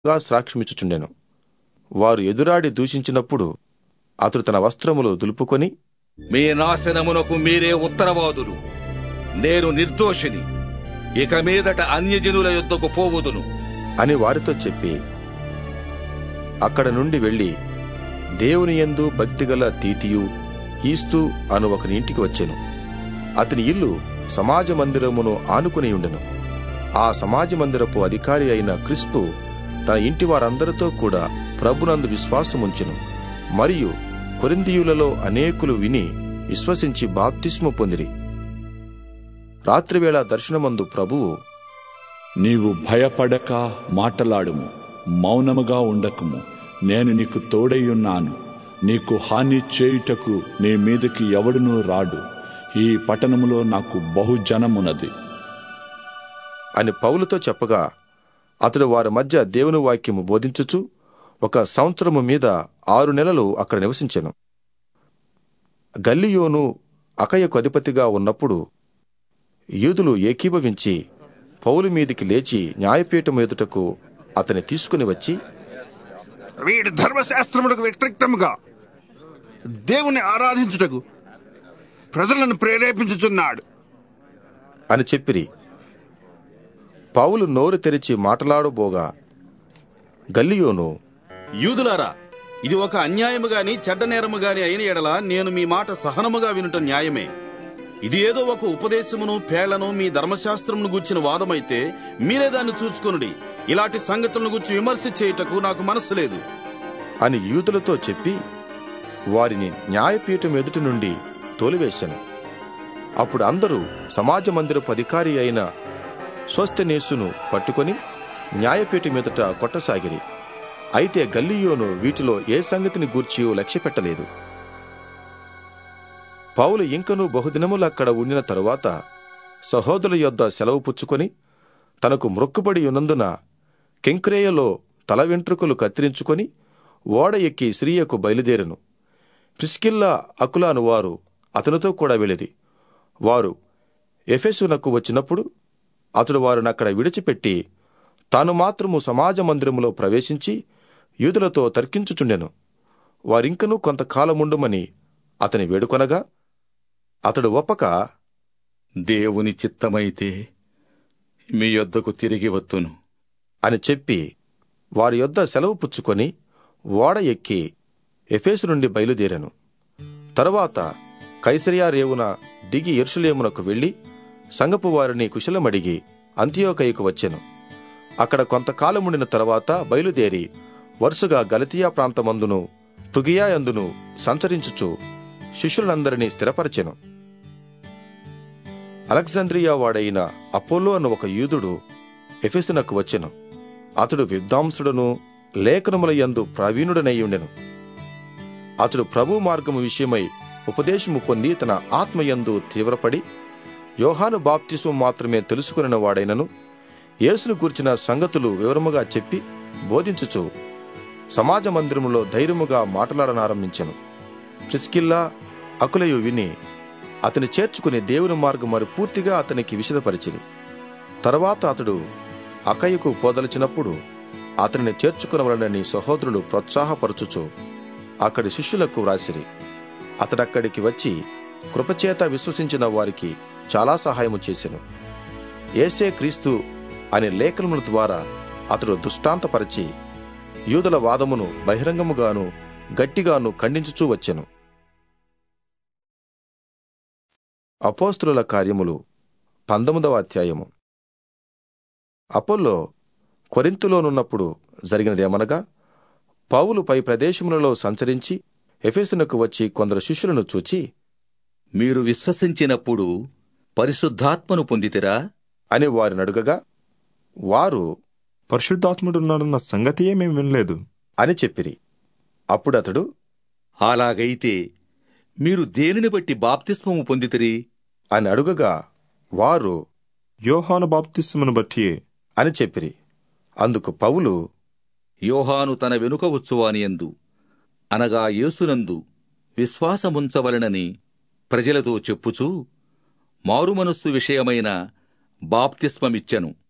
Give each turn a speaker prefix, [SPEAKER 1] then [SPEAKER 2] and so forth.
[SPEAKER 1] గా సాక్ష్యమిచ్చుచుండెను వారు ఎదురాడి దూషించినప్పుడు అతడు తన వస్త్రములు దులుపుకొని
[SPEAKER 2] మీ నాశనమునకు మీరే ఉత్తరవాదులు నేను నిర్దోషిని ఇక మీదట అన్యజనుల యొద్దకు పోవుదును
[SPEAKER 1] అని వారితో చెప్పి అక్కడ నుండి వెళ్లి దేవుని యందు భక్తిగల తీతియు ఈస్తు అను ఒకని ఇంటికి వచ్చెను అతని ఇల్లు సమాజ మందిరమును ఆనుకుని ఉండెను ఆ సమాజ మందిరపు అధికారి అయిన క్రిస్పు తన ఇంటి వారందరితో కూడా ప్రభునందు విశ్వాసముంచెను మరియు కొరిందియులలో అనేకులు విని విశ్వసించి బాప్తిస్ము పొందిరి రాత్రివేళ దర్శనమందు ప్రభువు
[SPEAKER 3] నీవు భయపడక మాటలాడుము మౌనముగా ఉండకము నేను నీకు తోడైయున్నాను నీకు హాని చేయుటకు నీ మీదకి ఎవడునూ రాడు ఈ పట్టణములో నాకు బహుజనమున్నది
[SPEAKER 1] అని పౌలుతో చెప్పగా అతడు వారి మధ్య దేవుని వాక్యము బోధించుచు ఒక సంవత్సరము మీద ఆరు నెలలు అక్కడ నివసించెను గల్లియోను అకయకు అధిపతిగా ఉన్నప్పుడు యూదులు ఏకీభవించి పౌలు మీదికి లేచి న్యాయపీఠం ఎదుటకు అతని తీసుకుని వచ్చి
[SPEAKER 4] వీడి ధర్మశాస్త్రములకు వ్యతిరేక్తముగా దేవుని ఆరాధించుటకు ప్రజలను ప్రేరేపించుచున్నాడు
[SPEAKER 1] అని చెప్పిరి పౌలు నోరు తెరిచి మాట్లాడబోగా గల్లియోను
[SPEAKER 5] యూదులారా ఇది ఒక అన్యాయము గాని చెడ్డ నేరము గాని అయిన ఎడల నేను మీ మాట సహనముగా వినుట న్యాయమే ఇది ఏదో ఒక ఉపదేశమును పేళ్లను మీ ధర్మశాస్త్రమును గుర్చిన వాదమైతే మీరే దాన్ని చూచుకొనుడి ఇలాంటి సంగతులను గురించి విమర్శ చేయుటకు నాకు మనసు లేదు
[SPEAKER 1] అని యూదులతో చెప్పి వారిని న్యాయపీఠం ఎదుటి నుండి తోలివేశాను అప్పుడు అందరూ సమాజ మందిరపు అధికారి అయిన స్వస్థనేసును పట్టుకొని న్యాయపీఠం ఎదుట కొట్టసాగిరి అయితే గల్లియోను వీటిలో ఏ సంగతిని గూర్చి లక్ష్యపెట్టలేదు పౌలు ఇంకనూ బహుదినములు అక్కడ ఉండిన తరువాత సహోదరుల యొద్ద సెలవు పుచ్చుకొని తనకు మ్రొక్కుబడి ఉన్నందున కెంక్రేయలో తల వెంట్రుకలు కత్తిరించుకొని ఓడ ఎక్కి సిరియకు బయలుదేరెను ప్రిస్కిల్లా అకులాను వారు అతనితో కూడా వెళ్ళిరి వారు ఎఫెసునకు వచ్చినప్పుడు అతడు వారినక్కడ విడిచిపెట్టి తాను మాత్రము సమాజ మందిరములో ప్రవేశించి యూదులతో తర్కించుచుండెను వారింకనూ కొంతకాలముండుమని అతని వేడుకొనగా అతడు ఒప్పక
[SPEAKER 2] దేవుని చిత్తమైతే మీ యొద్దకు తిరిగి వత్తును
[SPEAKER 1] అని చెప్పి వారి యొద్ద సెలవు పుచ్చుకొని ఓడ ఎక్కి ఎఫేసు నుండి బయలుదేరాను తరువాత కైసరియా రేవున దిగి ఎరుషులేమునకు వెళ్లి సంగపు వారిని కుశలమడిగి అంత్యోకయ్యకు వచ్చెను అక్కడ కొంతకాలముండిన తరువాత బయలుదేరి వరుసగా గలతియా ప్రాంతమందును పృగియా యందును సంచరించుచు శిష్యులందరినీ స్థిరపరచెను అలెగ్జాంద్రియా వాడైన అపోలో అన్న ఒక యూదుడు ఎఫెసునకు వచ్చెను అతడు విద్వాంసుడును లేఖనముల యందు ప్రవీణుడనయ్యుండెను అతడు ప్రభు మార్గము విషయమై ఉపదేశము పొంది తన ఆత్మయందు తీవ్రపడి యోహాను బాప్తిసం మాత్రమే తెలుసుకున్న వాడైనను యేసును గూర్చిన సంగతులు వివరముగా చెప్పి బోధించుచు సమాజ మందిరములో ధైర్యముగా మాట్లాడనారంభించెను ప్రిస్కిల్లా అకులయు విని అతని చేర్చుకుని దేవుని మార్గం మరి పూర్తిగా అతనికి విషదపరిచింది తర్వాత అతడు అకయ్యకు పోదలిచినప్పుడు అతనిని చేర్చుకునవలనని సహోదరులు ప్రోత్సాహపరచుచు అక్కడి శిష్యులకు వ్రాసిరి అతడక్కడికి వచ్చి కృపచేత విశ్వసించిన వారికి చాలా సహాయము చేసెను ఏసే క్రీస్తు అనే లేఖనముల ద్వారా అతడు దుష్టాంతపరచి యూదుల వాదమును బహిరంగముగాను గట్టిగాను ఖండించుచూ వచ్చెను అపోస్తుల కార్యములు పంతొమ్మిదవ అధ్యాయము అపోల్లో కొరింతులోనున్నప్పుడు జరిగినదేమనగా పౌలు పై ప్రదేశములలో సంచరించి ఎఫెసునకు వచ్చి కొందరు శిష్యులను చూచి
[SPEAKER 2] మీరు విశ్వసించినప్పుడు పరిశుద్ధాత్మను పొందితిరా
[SPEAKER 1] అని వారిని అడుగగా వారు
[SPEAKER 6] పరిశుద్ధాత్ముడున్నాడన్న సంగతియే మేము వినలేదు
[SPEAKER 1] అని చెప్పిరి అప్పుడతడు
[SPEAKER 2] అలాగైతే మీరు దేనిని బట్టి బాప్తిస్మము పొందితిరి
[SPEAKER 1] అని అడుగగా వారు
[SPEAKER 6] యోహాను బాప్తిస్మను బట్టి
[SPEAKER 1] అని చెప్పిరి అందుకు పౌలు
[SPEAKER 2] యోహాను తన వెనుక ఉత్సవానియందు అనగా యేసునందు విశ్వాసముంచవలనని ప్రజలతో చెప్పుచూ మారుమనస్సు విషయమైన బాప్తిస్మమిచ్చెను